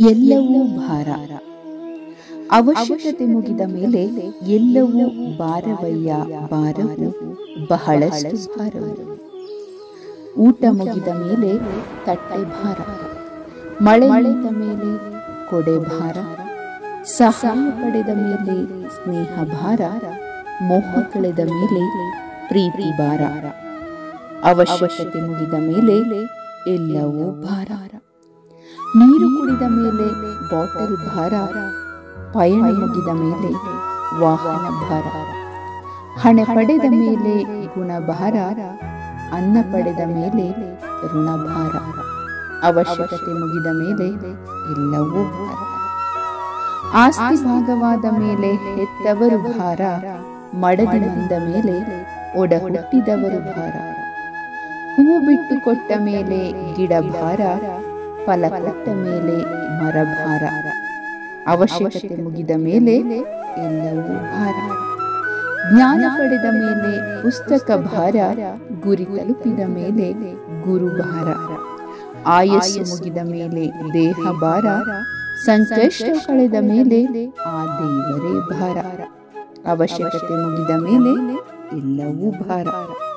ಎಲ್ಲವೂ ಭಾರ ಅವಶ್ಯಕತೆ ಮುಗಿದ ಮೇಲೆ ಎಲ್ಲವೂ ಭಾರವಯ್ಯ ಭಾರವು ಬಹಳಷ್ಟು ಭಾರವು ಊಟ ಮುಗಿದ ಮೇಲೆ ತಟ್ಟೆ ಭಾರ ಮಳೆ ನಿಂತ ಮೇಲೆ ಕೊಡೆ ಭಾರ ಸಹಾಯ ಪಡೆದ ಮೇಲೆ ಸ್ನೇಹ ಭಾರ ಮೋಹ ಕಳೆದ ಮೇಲೆ ಪ್ರೀತಿ ಭಾರ ಅವಶ್ಯಕತೆ ಮುಗಿದ ಮೇಲೆ ಎಲ್ಲವೂ ಭಾರ ನೀರು ಕುಡಿದ ಮೇಲೆ ಬಾಟಲ್ ಭಾರ ಪಯಣ ಮುಗಿದ ಮೇಲೆ ವಾಹನ ಭಾರ ಹಣ ಪಡೆದ ಮೇಲೆ ಗುಣ ಭಾರ ಅನ್ನ ಪಡೆದ ಮೇಲೆ ಋಣ ಭಾರ ಅವಶ್ಯಕತೆ ಮುಗಿದ ಮೇಲೆ ಎಲ್ಲವೂ ಭಾರ ಆಸ್ತಿ ಭಾಗವಾದ ಮೇಲೆ ಹೆತ್ತವರು ಭಾರ ಮಡದಿ ಬಂದ ಮೇಲೆ ಒಡ ಹುಟ್ಟಿದವರು ಭಾರ ಹೂ ಬಿಟ್ಟು ಕೊಟ್ಟ ಮೇಲೆ ಗಿಡ ಭಾರ ಫಲ ಕೊಟ್ಟ ಮೇಲೆ ಮರ ಭಾರ ಅವಶ್ಯಕತೆ ಮುಗಿದ ಮೇಲೆ ಎಲ್ಲವೂ ಭಾರ ಜ್ಞಾನ ಪಡೆದ ಮೇಲೆ ಪುಸ್ತಕ ಭಾರ ಗುರಿ ತಲುಪಿದ ಮೇಲೆ ಗುರು ಭಾರ ಆಯಸ್ಸು ಮುಗಿದ ಮೇಲೆ ದೇಹ ಭಾರ ಸಂಕಷ್ಟ ಕಳೆದ ಮೇಲೆ ಆ ದೇವರೇ ಭಾರ ಅವಶ್ಯಕತೆ ಮುಗಿದ ಮೇಲೆ ಎಲ್ಲವೂ ಭಾರ